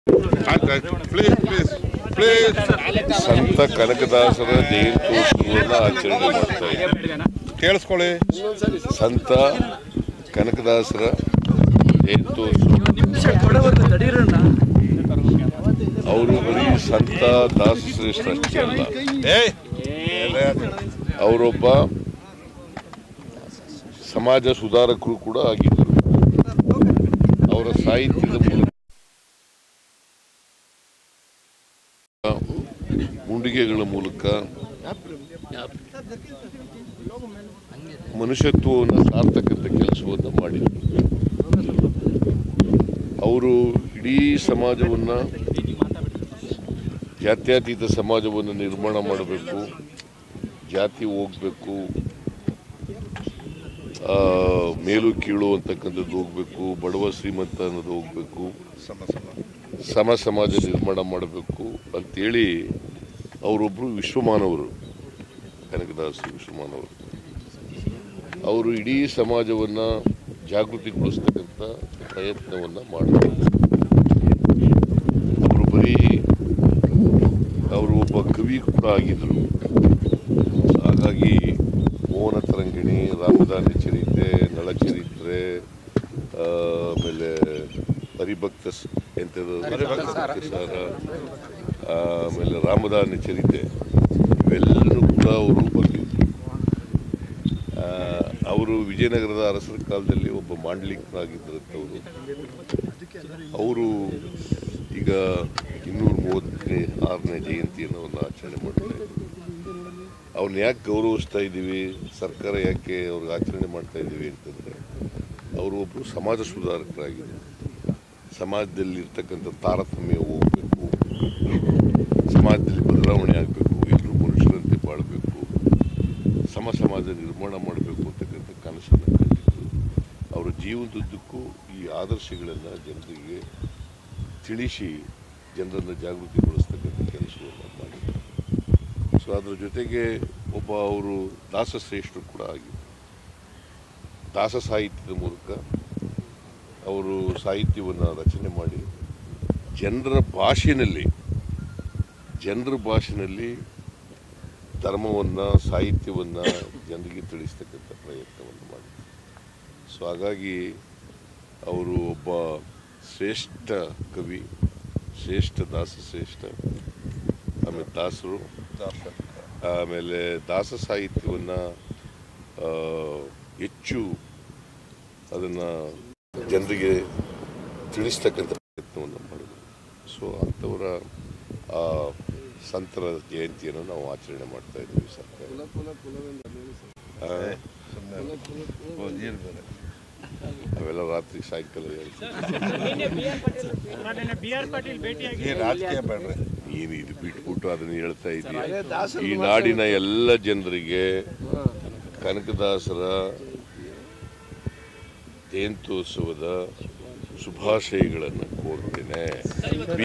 ಆಯ್ತಾಯ್ತು please please please ಸಂತ ಕನಕದಾಸರ ಜಯಂತ್ಯೋತ್ಸವವನ್ನು ಆಚರಣೆ ಮಾಡ್ತಾ ಇದ್ದೀವಿ ಕೇಳಿಸ್ಕೊಳ್ಳಿ ಸಂತ ಕನಕದಾಸರ ಜಯಂತ್ಯೋತ್ಸವ ಅವರು ಬರೀ ಸಂತ ದಾಸಶ್ರೇಷ್ಠ ಅಷ್ಟೇ ಅಲ್ಲ ಏಯ್ ಅವರೊಬ್ಬ ಸಮಾಜ ಸುಧಾರಕರು ಕೂಡ ಆಗಿದ್ದರು ಅವರ ಸಾಹಿತ್ಯದ ಮೂಲಕ ಮುಂಡಿಗೆಗಳ ಮೂಲಕ ಮನುಷ್ಯತ್ವವನ್ನು ಸಾರ್ತಕ್ಕಂಥ ಕೆಲಸವನ್ನು ಮಾಡಿದರು ಅವರು ಇಡೀ ಸಮಾಜವನ್ನು ಜಾತ್ಯತೀತ ಸಮಾಜವನ್ನು ನಿರ್ಮಾಣ ಮಾಡಬೇಕು ಜಾತಿ ಹೋಗ್ಬೇಕು ಆ, ಮೇಲು ಕೀಳು ಅಂತಕ್ಕಂಥದ್ದು ಹೋಗ್ಬೇಕು ಬಡವ ಶ್ರೀಮಂತ ಅನ್ನೋದು ಹೋಗ್ಬೇಕು ಸಮ ಸಮ ಸಮ ಸಮಾಜ ನಿರ್ಮಾಣ ಮಾಡಬೇಕು ಅಂತೇಳಿ ಅವರೊಬ್ಬರು ವಿಶ್ವಮಾನವರು ಕನಕದಾಸರು ವಿಶ್ವಮಾನವರು ಅವರು ಇಡೀ ಸಮಾಜವನ್ನು ಜಾಗೃತಿಗೊಳಿಸ್ತಕ್ಕಂಥ ಪ್ರಯತ್ನವನ್ನು ಮಾಡಿದರು ಅವರು ಬರೀ ಅವರು ಒಬ್ಬ ಕವಿ ಕೂಡ ಆಗಿದ್ದರು ಹಾಗಾಗಿ ಮೋಹನ ತರಂಗಿಣಿ ರಾಮದಾನಿ ಚರಿತ್ರೆ ನಳಚರಿತ್ರೆ ಆ, ಆಮೇಲೆ ಹರಿಭಕ್ತ ಸ್- ಎಂಥದ್ದು ಹರಿಭಕ್ತ ಸಾರ ಆಮೇಲೆ ರಾಮದಾನಿ ಚರಿತ್ರೆ ಇವೆಲ್ಲನೂ ಕೂಡ ಅವರು ಬರೆದಿದ್ರು ಆ, ಅವರು ವಿಜಯನಗರದ ಅರಸರ ಕಾಲದಲ್ಲಿ ಒಬ್ಬ ಮಾಂಡಲಿಕರಾಗಿದ್ದರಂಥವ್ರು ಅವರು ಈಗ ಇನ್ನೂರ ಮೂವತ್ತನೇ ಆರನೇ ಜಯಂತಿಯನ್ನು ಅವ್ರನ್ನ ಆಚರಣೆ ಮಾಡ್ತಾ ಇದ್ದಾರೆ ಅವ್ರನ್ನ ಯಾಕೆ ಗೌರವಿಸ್ತಾ ಇದ್ದೀವಿ ಸರ್ಕಾರ ಯಾಕೆ ಅವ್ರಿಗೆ ಆಚರಣೆ ಮಾಡ್ತಾ ಇದ್ದೀವಿ ಅಂತಂದರೆ ಅವರು ಒಬ್ಬರು ಸಮಾಜ ಸುಧಾರಕರಾಗಿದ್ದಾರೆ ಸಮಾಜದಲ್ಲಿ ಇರ್ತಕ್ಕಂಥ ತಾರತಮ್ಯ ಹೋಗಬೇಕು ಸಮಾಜದಲ್ಲಿ ಬದಲಾವಣೆ ಆಗಬೇಕು ಎಲ್ಲರೂ ಮನುಷ್ಯರಂತೆ ಬಾಳಬೇಕು ಸಮ ಸಮಾಜ ನಿರ್ಮಾಣ ಮಾಡಬೇಕು ಅಂತಕ್ಕಂಥ ಕನಸನ್ನು ಕಂಡಿದ್ದು ಅವರ ಜೀವನದುದ್ದಕ್ಕೂ ಈ ಆದರ್ಶಗಳನ್ನು ಜನರಿಗೆ ತಿಳಿಸಿ ಜನರನ್ನು ಜಾಗೃತಿಗೊಳಿಸ್ತಕ್ಕಂಥ ಕೆಲಸವನ್ನು ಮಾಡಿದ್ದಾರೆ ಸೊ ಅದ್ರ ಜೊತೆಗೆ ಒಬ್ಬ ಅವರು ದಾಸಶ್ರೇಷ್ಠರು ಕೂಡ ಆಗಿದ್ದರು ದಾಸ ಸಾಹಿತ್ಯದ ಮೂಲಕ ಅವರು ಸಾಹಿತ್ಯವನ್ನು ರಚನೆ ಮಾಡಿ ಜನರ ಭಾಷೆಯಲ್ಲಿ ಜನರ ಭಾಷೆಯಲ್ಲಿ ಧರ್ಮವನ್ನು ಸಾಹಿತ್ಯವನ್ನು ಜನರಿಗೆ ತಿಳಿಸ್ತಕ್ಕಂಥ ಪ್ರಯತ್ನವನ್ನು ಮಾಡಿದರು ಸೊ ಹಾಗಾಗಿ ಅವರು ಒಬ್ಬ ಶ್ರೇಷ್ಠ ಕವಿ ಶ್ರೇಷ್ಠ ದಾಸ ಶ್ರೇಷ್ಠ ಆಮೇಲೆ ದಾಸರು ಆಮೇಲೆ ದಾಸ ಸಾಹಿತ್ಯವನ್ನು ಹೆಚ್ಚು ಅದನ್ನು ಜನರಿಗೆ ತಿಳಿಸ್ತಕ್ಕಂಥ ಪ್ರಯತ್ನವನ್ನು ಮಾಡಿದರು ಸೊ ಅಂಥವರ ಆ ಸಂತರ ಜಯಂತಿಯನ್ನು ನಾವು ಆಚರಣೆ ಮಾಡ್ತಾ ಇದ್ದೀವಿ ಸರ್ಕಾರ ಆ, ನೀರು ಬೇರೆ ಅವೆಲ್ಲ ರಾತ್ರಿ ಸಾಯಂಕಾಲ ಹೇಳ್ತೀವಿ ಬಿ ಆರ್ ಪಾಟೀಲ್ ಭೇಟಿಯಾಗಿ ಈ ರಾಜಕೀಯ ಬೇಡ್ರಿ ನೀನು ಇದು ಬಿಟ್ಬಿಟ್ಟು ಅದನ್ನು ಹೇಳ್ತಾ ಇದ್ದೀಯ ಈ ನಾಡಿನ ಎಲ್ಲ ಜನರಿಗೆ ಕನಕದಾಸರ ಜಯಂತ್ಯೋತ್ಸವದ ಶುಭಾಶಯಗಳನ್ನು ಕೋರ್ತೇನೆ